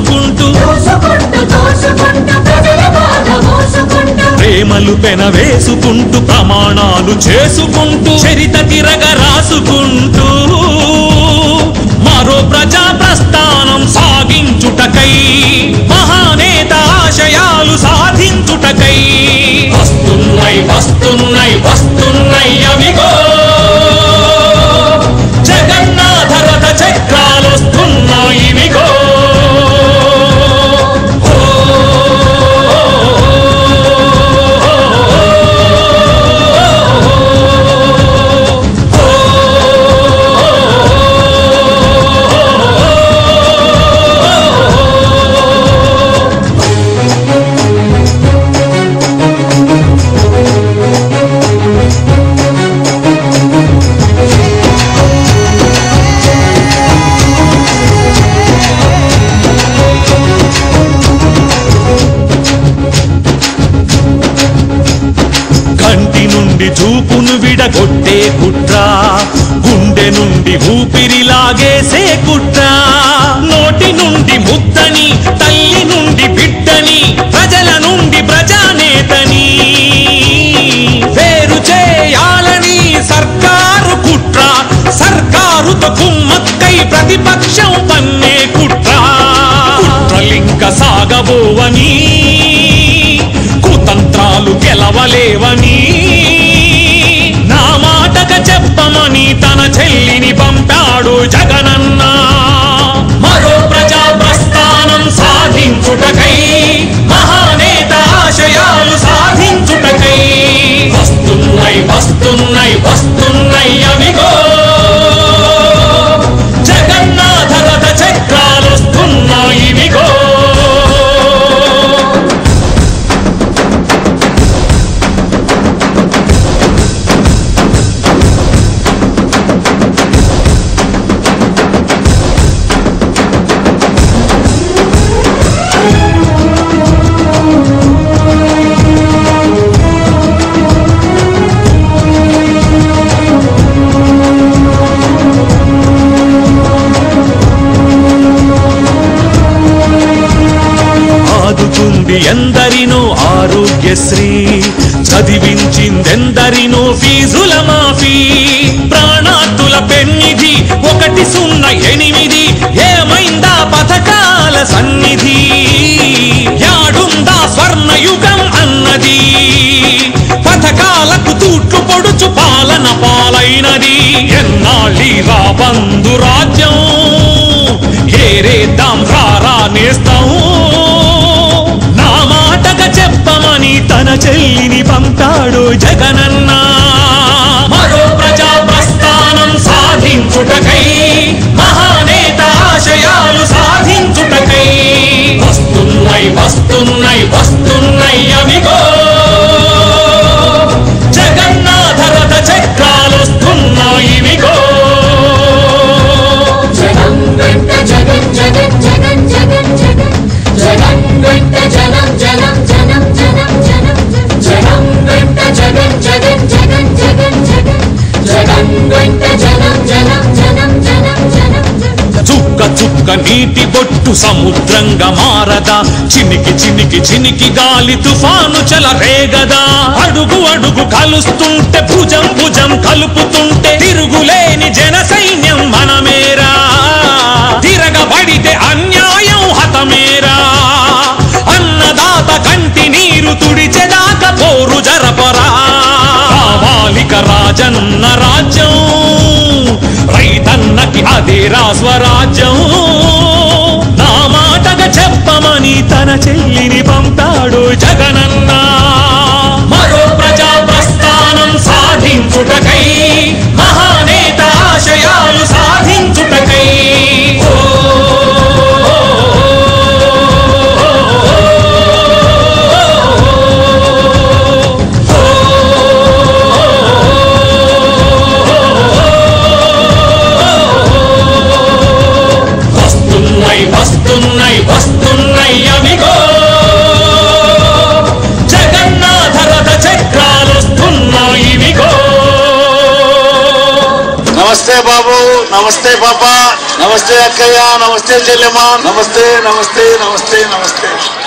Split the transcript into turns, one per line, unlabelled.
దోసుకుంటూ
దోసుకుంటూ దోసుకుంటూ ప్రజల బాధ మోసుకుంటూ
ప్రేమలు పెన వేసుకుంటూ ప్రమాణాలు చేసుకుంటూ చరిత తిరగ రాసుకుంటూ మరో ప్రజా ప్రస్థానం సాగించుటకై మహానేత ఆశయాలు సాధించుటకై వస్తున్నాయి వస్తున్నాయి వస్తున్నాయి అవిగో జగన్నాథ రథ చక్రాలు వస్తున్నాయి ఇవిగో కంటి నుండి చూపును విడగొట్టే కుట్ర గుండె నుండి ఊపిరి లాగేసే కుట్ర నోటి నుండి ముద్దని తల్లి నుండి బిడ్డని ప్రజల నుండి ప్రజానేతని వేరు చేయాలని సర్కారు కుట్ర సర్కారుతో కుమ్మక్కై ప్రతిపక్షం పన్నే కుట్ర కుట్రలింక సాగబోవని కుతంత్రాలు గెలవలేవని నా మాటక చెప్పమని తన చెల్లిని పంపాడు జగనన్న మరో ప్రజా ప్రస్థానం సాధించుటకై మహానేత ఆశయాలు సాధించుటకై వస్తున్నాయి వస్తున్నాయి వస్తున్నాయి అవిగో జగన్నాథ రథ చక్రాలు వస్తున్నాయి ఇవిగో ఆదుకుంది ఎందరినో ఆరోగ్యశ్రీ చదివించిందెందరినో ఫీజుల మాఫీ ప్రాణాతుల పెన్నిధి ఒకటి సున్నా ఎనిమిది ఏమైందా పథకాల సన్నిధి యాడుందా స్వర్ణయుగం అన్నది పథకాలకు తూట్లు పొడుచు పాలన పాలైనది ఎన్నాళ్ళి రా బంధు రాజ్యం ఏరేద్దాం రారా నేస్తాం నా మాటగా చెప్పమని తన చెల్లిని పంపాడు జగనన్న మరో ప్రజా ప్రస్థానం సాధించుటకై మహానేత ఆశయాలు సాధించుటకై వస్తున్నాయి వస్తున్నాయి వస్తున్నాయి అవిగో జగన్నాథ రథ చక్రాలు వస్తున్నాయి ఇవిగో
జగం వెంట జగన్ జగన్ జగన్ జగన్ జగన్ జగన్ వెంట జనం జనం జనం జనం జనం జగం వెంట జగన్ జగన్ జగన్ జగన్ జగన్ జగన్ వెంట జనం జనం జనం జనం జనం
చుక్క చుక్క నీటి బొట్టు సముద్రంగా మారదా చినికి చినికి చినికి గాలి తుఫాను చెలరేగదా అడుగు అడుగు కలుస్తుంటే భుజం భుజం కలుపుతుంటే తిరుగులేని జన సైన్యం మనమేరా తిరగబడితే అన్యాయం హతమేరా అన్నదాత కంటి నీరు తుడిచెదాక పోరు జరపరా కావాలిక రాజన్న రాజ్యం రైతన్నకి అదేరా స్వరాజ్యం నా మాటగా చెప్పమని తన చెల్లిని పంపాడు జగనన్న మరో ప్రజా ప్రస్థానం సాధించుటకై మహానేత ఆశయాలు సాధించుటకై ఓ వస్తున్నాయి వస్తున్నాయి వస్తున్నాయి అవిగో
నమస్తే పాప నమస్తే అక్కయ్య నమస్తే చెల్లెమ్మ నమస్తే నమస్తే నమస్తే నమస్తే